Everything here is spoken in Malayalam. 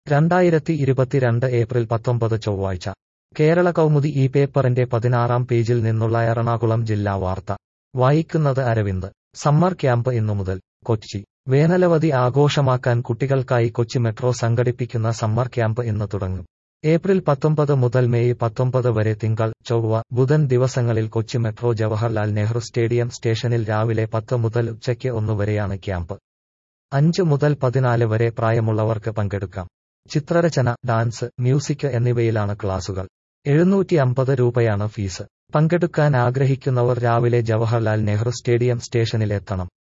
രണ്ടായിരത്തി ഇരുപത്തിരണ്ട് ഏപ്രിൽ പത്തൊമ്പത് ചൊവ്വാഴ്ച കേരള കൗമുദി ഈ പേപ്പറിന്റെ പതിനാറാം പേജിൽ നിന്നുള്ള എറണാകുളം ജില്ലാ വാർത്ത വായിക്കുന്നത് അരവിന്ദ് സമ്മർ ക്യാമ്പ് ഇന്നു മുതൽ കൊച്ചി വേനലവധി ആഘോഷമാക്കാൻ കുട്ടികൾക്കായി കൊച്ചി മെട്രോ സംഘടിപ്പിക്കുന്ന സമ്മർ ക്യാമ്പ് ഇന്ന് തുടങ്ങും ഏപ്രിൽ പത്തൊമ്പത് മുതൽ മെയ് പത്തൊമ്പത് വരെ തിങ്കൾ ചൊവ്വ ബുധൻ ദിവസങ്ങളിൽ കൊച്ചി മെട്രോ ജവഹർലാൽ നെഹ്റു സ്റ്റേഡിയം സ്റ്റേഷനിൽ രാവിലെ പത്ത് മുതൽ ഉച്ചയ്ക്ക് ഒന്ന് വരെയാണ് ക്യാമ്പ് അഞ്ച് മുതൽ പതിനാല് വരെ പ്രായമുള്ളവർക്ക് പങ്കെടുക്കാം ചിത്രരചന ഡാൻസ് മ്യൂസിക് എന്നിവയിലാണ് ക്ലാസുകൾ എഴുന്നൂറ്റി അമ്പത് രൂപയാണ് ഫീസ് പങ്കെടുക്കാൻ ആഗ്രഹിക്കുന്നവർ രാവിലെ ജവഹർലാൽ നെഹ്റു സ്റ്റേഡിയം സ്റ്റേഷനിൽ എത്തണം